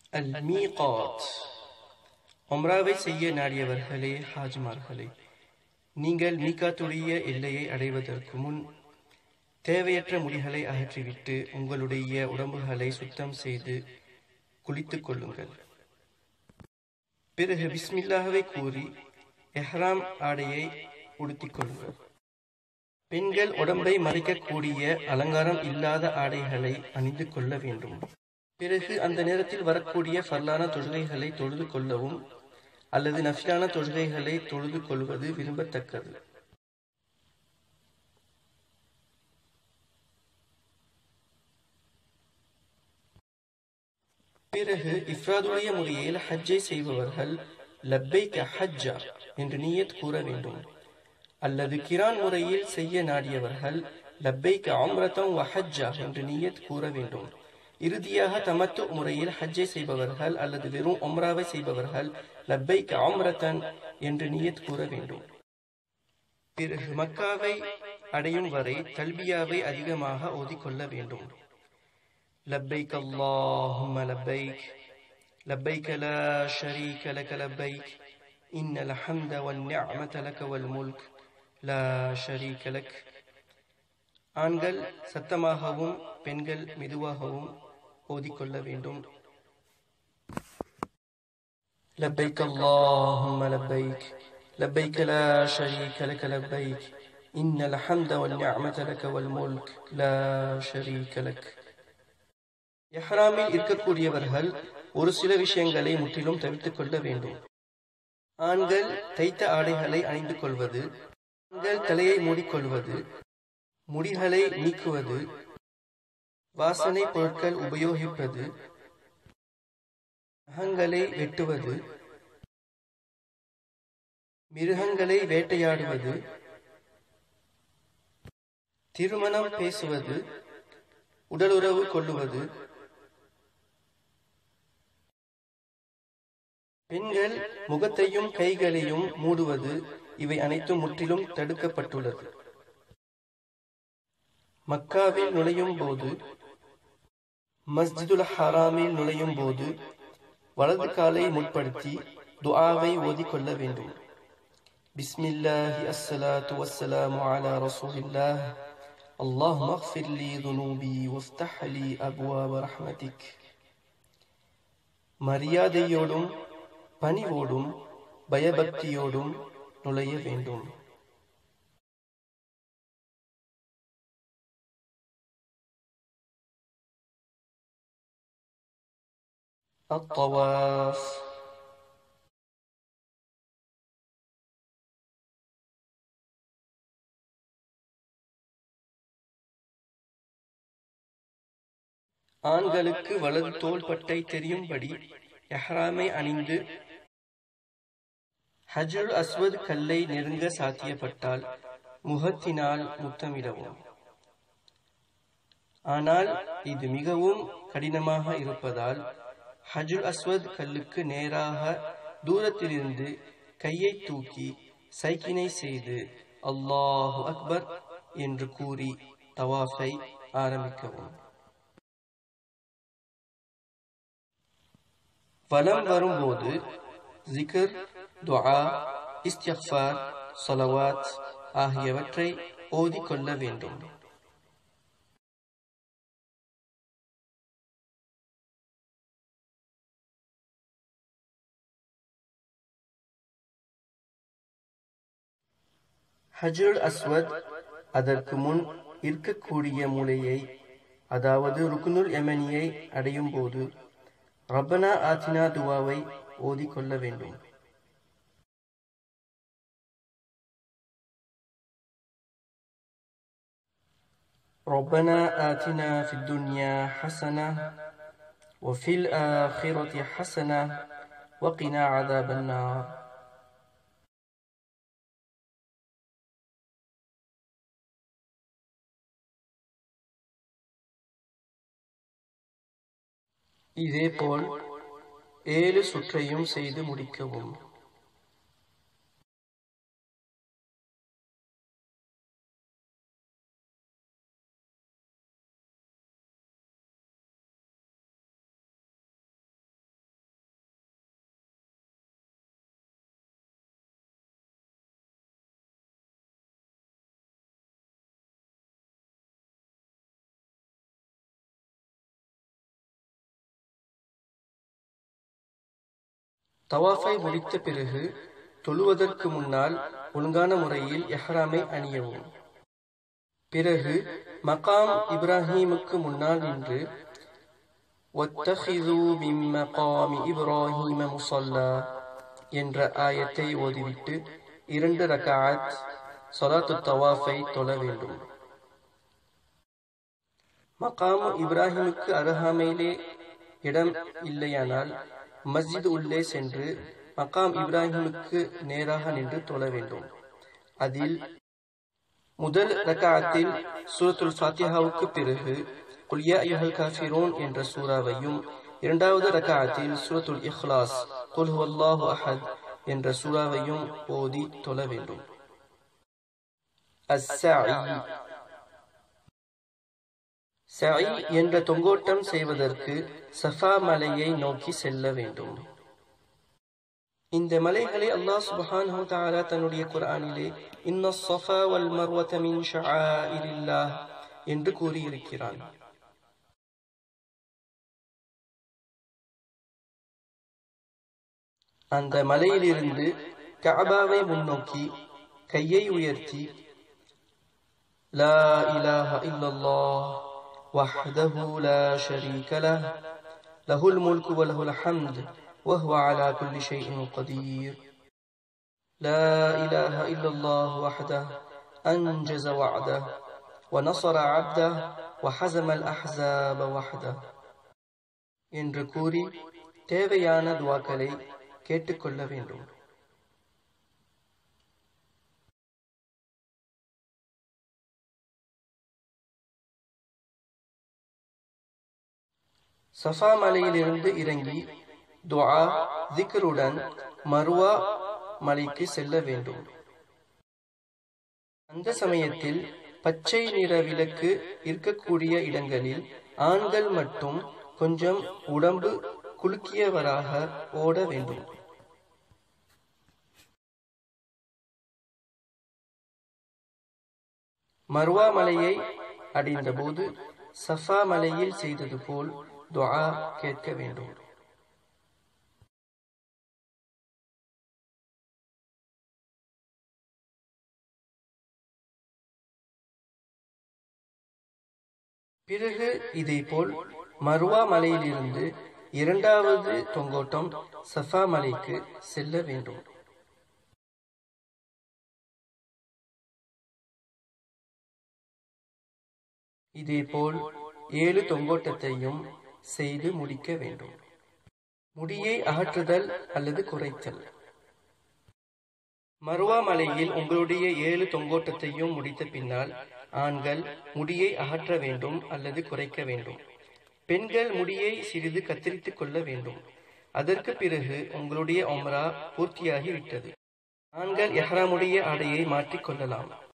அல் மீகாத் உம்ராவை செய்ய நாடியவர்களே ஹாஜிமார்களே நீங்கள் மீகாத்துடைய எல்லையை அடைவதற்கு முன் தேவையற்ற முடிகளை அகற்றிவிட்டு உங்களுடைய உடம்புகளை சுத்தம் செய்து குளித்துக் கொள்ளுங்கள் பிறகு பிஸ்மில்லாஹவை கூறி எஹ்ராம் ஆடையை உடுத்திக் கொள்ளுங்கள் பெண்கள் உடம்பை மறைக்கக்கூடிய அலங்காரம் இல்லாத ஆடைகளை அணிந்து கொள்ள வேண்டும் பிறகு அந்த நேரத்தில் வரக்கூடிய ஃபர்லான தொழுகைகளை தொழுது கொள்ளவும் அல்லது நஃபிலான தொழுகைகளை தொழுது கொள்வது விரும்பத்தக்கது பிறகு இஃப்ராதுடைய முறையில் ஹஜ்ஜை செய்பவர்கள் லப்பைக்க ஹஜ்ஜா என்று நீயத் கூற வேண்டும் அல்லது கிரான் முறையில் செய்ய நாடியவர்கள் லப்பைக்க அம்ரதம் வ ஹஜ்ஜா என்று நீயத் கூற வேண்டும் இறுதியாக தமத்து முறையில் ஹஜ்ஜை செய்பவர்கள் அல்லது வெறும் ஒம்ராவை செய்பவர்கள் லப்பைக்க அம்ரதன் என்று நீயத் கூற வேண்டும் பிறகு மக்காவை அடையும் வரை தல்பியாவை அதிகமாக ஓதிக்கொள்ள வேண்டும் لبيك اللهم لبيك لبيك لا شريك لك لبيك إن الحمد والنعمة لك والملك لا شريك لك ஆண்கள் சத்தமாகவும் பெண்கள் மெதுவாகவும் ஓதிக்கொள்ள வேண்டும் لبيك اللهم لبيك لبيك لا شريك لك لبيك إن الحمد والنعمة لك والملك لا شريك لك எஹ்ராமில் இருக்கக்கூடியவர்கள் ஒரு சில விஷயங்களை முற்றிலும் தவிர்த்துக் கொள்ள வேண்டும் ஆண்கள் தைத்த ஆடைகளை அணிந்து கொள்வது ஆண்கள் தலையை மூடிக்கொள்வது முடிகளை நீக்குவது வாசனை பொருட்கள் உபயோகிப்பது நகங்களை வெட்டுவது மிருகங்களை வேட்டையாடுவது திருமணம் பேசுவது உடலுறவு கொள்ளுவது பெண்கள் முகத்தையும் கைகளையும் மூடுவது இவை அனைத்தும் முற்றிலும் தடுக்கப்பட்டுள்ளது மக்காவில் நுழையும் போது மஸ்ஜிதுல் ஹராமில் நுழையும் போது வலது காலை முற்படுத்தி துஆவை ஓதிக்கொள்ள வேண்டும் பிஸ்மில்லாஹி அஸ்ஸலாத்து வஸ்ஸலாமு அலா ரசூலில்லாஹ் اللهم اغفر لي ذنوبي وافتح لي أبواب رحمتك மரியாதையோடும் பணிவோடும் பயபக்தியோடும் நுழைய வேண்டும் الطواف ஆண்களுக்கு வலது தோள்பட்டை தெரியும்படி எஹ்ராமை அணிந்து ஹஜுல் அஸ்வத் கல்லை நெருங்க சாத்தியப்பட்டால் முகத்தினால் முத்தமிடவும் ஆனால் இது மிகவும் கடினமாக இருப்பதால் ஹஜுல் அஸ்வத் கல்லுக்கு நேராக தூரத்திலிருந்து கையை தூக்கி சைக்கினை செய்து அல்லாஹு அக்பர் என்று கூறி தவாஃபை ஆரம்பிக்கவும் வலம் வரும்போது ஜிகர் துஆ இஸ்திக்ஃபார் ஸலவாத் ஆகியவற்றை ஓதிக்கொள்ள வேண்டும் ஹஜ்ருல் அஸ்வத் அதற்கு முன் இருக்கக்கூடிய மூலையை அதாவது ருக்குனுல் யமனியை அடையும் போது ரப்பனா ஆத்தினா துவாவை ஓதிக்கொள்ள வேண்டும் ربنا آتنا في الدنيا حسنة وفي الآخرة حسنة وقنا عذاب النار இதேபோல் ஏழு சுற்றையும் செய்து முடிக்கவும் தவாஃபை முடித்த பிறகு தொழுவதற்கு முன்னால் ஒழுங்கான முறையில் எஹ்ராமை அணியவும் பிறகு மகாம் இப்ராஹீமுக்கு முன்னால் நின்று وَاتَّخِذُوا مِن مَّقَامِ إِبْرَاهِيمَ مُصَلَّى என்ற ஆயத்தை ஓதிவிட்டு இரண்டு ரகாத் சொலாத்து தவாஃபை தொழ வேண்டும் மகாம் இப்ராஹிமுக்கு அருகாமையிலே இடம் இல்லையானால் மஸ்ஜித் உள்ளே சென்று மகாம் இப்ராஹிமுக்கு நேராக நின்று தொழ வேண்டும் அதில் முதல் ரகாத்தில் சூரத்துல் ஃபாத்தியாவுக்கு பிறகு குல்யா ஐயுஹல் காஃபிரூன் என்ற சூறாவையும் இரண்டாவது ரகாத்தில் சூரத்துல் இஹ்லாஸ் குல் ஹுவல்லாஹு அஹத் என்ற சூறாவையும் ஓதி தொழ வேண்டும் அஸ்ஸாஇ சஇ என்ற தொங்கோட்டம் செய்வதற்கு சஃபா மலையை நோக்கி செல்ல வேண்டும் இந்த மலைகளை அல்லாஹ் சுப்ஹானஹு தஆலா தன்னுடைய குர்ஆனிலே இன்ன ஸஃபா வல் மர்வத மின் ஷஆயிரில்லாஹ் என்று கூறியிருக்கிறான் அந்த மலையிலிருந்து கஅபாவை முன்னோக்கி கையை உயர்த்தி லா இலாஹ இல்லல்லாஹ் وحده لا شريك له له الملك وله الحمد وهو على كل شيء قدير لا إله إلا الله وحده أنجز وعده ونصر عبده وحزم الأحزاب وحده என்று கூறி தேவையான துவாக்களை கேட்டுக்கொள்ள வேண்டும் சஃபா மலையிலிருந்து இறங்கி துஆ திக்ருடன் மருவா மலைக்கு செல்ல வேண்டும் அந்த சமயத்தில் பச்சை நிற விளக்கு இருக்கக்கூடிய இடங்களில் ஆண்கள் மட்டும் கொஞ்சம் உடம்பு குலுக்கியவராக ஓட வேண்டும் மருவா மலையை அடைந்தபோது சஃபா மலையில் செய்தது போல் துஆ கேட்க வேண்டும் பிறகு இதேபோல் மருவா மலையிலிருந்து இரண்டாவது தொங்கோட்டம் சஃபா மலைக்கு செல்ல வேண்டும் இதேபோல் ஏழு தொங்கோட்டத்தையும் செய்து முடிக்க வேண்டும் முடியை அகற்றுதல் அல்லது குறைத்தல் மருவா மலையில் உங்களுடைய ஏழு தொங்கோட்டத்தையும் முடித்த பின்னால் ஆண்கள் முடியை அகற்ற வேண்டும் அல்லது குறைக்க வேண்டும் பெண்கள் முடியை சிறிது கத்தரித்துக் கொள்ள வேண்டும் அதற்கு பிறகு உங்களுடைய ஒம்ரா பூர்த்தியாகி விட்டது ஆண்கள் எஹ்ராமுடைய ஆடையை மாற்றிக் கொள்ளலாம்